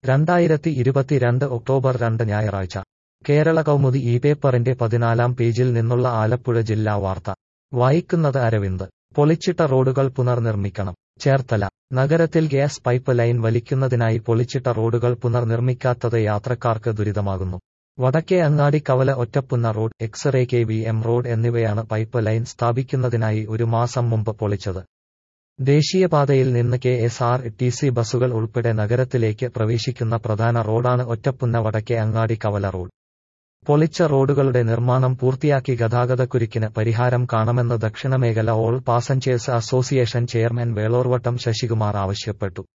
രണ്ടായിരത്തി ഇരുപത്തിരണ്ട് ഒക്ടോബർ രണ്ട് ഞായറാഴ്ച കേരള കൗമുദി ഈ പേപ്പറിന്റെ പതിനാലാം പേജിൽ നിന്നുള്ള ആലപ്പുഴ ജില്ലാ വാർത്ത വായിക്കുന്നത് അരവിന്ദ് പൊളിച്ചിട്ട റോഡുകൾ പുനർനിർമ്മിക്കണം ചേർത്തല നഗരത്തിൽ ഗ്യാസ് പൈപ്പ് ലൈൻ വലിക്കുന്നതിനായി പൊളിച്ചിട്ട റോഡുകൾ പുനർനിർമ്മിക്കാത്തത് യാത്രക്കാർക്ക് ദുരിതമാകുന്നു വടക്കേ അങ്ങാടി കവല Ottapunna road x-ray K V M road എന്നിവയാണ് പൈപ്പ് ലൈൻ സ്ഥാപിക്കുന്നതിനായി ഒരു മാസം മുമ്പ് പൊളിച്ചത് ദേശീയപാതയിൽ നിന്ന് K S R T C ബസുകൾ ഉൾപ്പെടെ നഗരത്തിലേക്ക് പ്രവേശിക്കുന്ന പ്രധാന റോഡാണ് ഒറ്റപ്പുന്ന വടക്കേ അങ്ങാടി കവല റോഡ് പൊളിച്ച റോഡുകളുടെ നിർമ്മാണം പൂർത്തിയാക്കി ഗതാഗതക്കുരുക്കിന് പരിഹാരം കാണുമെന്ന് ദക്ഷിണമേഖല all passengers association chairman Velorvattom Sasikumar ആവശ്യപ്പെട്ടു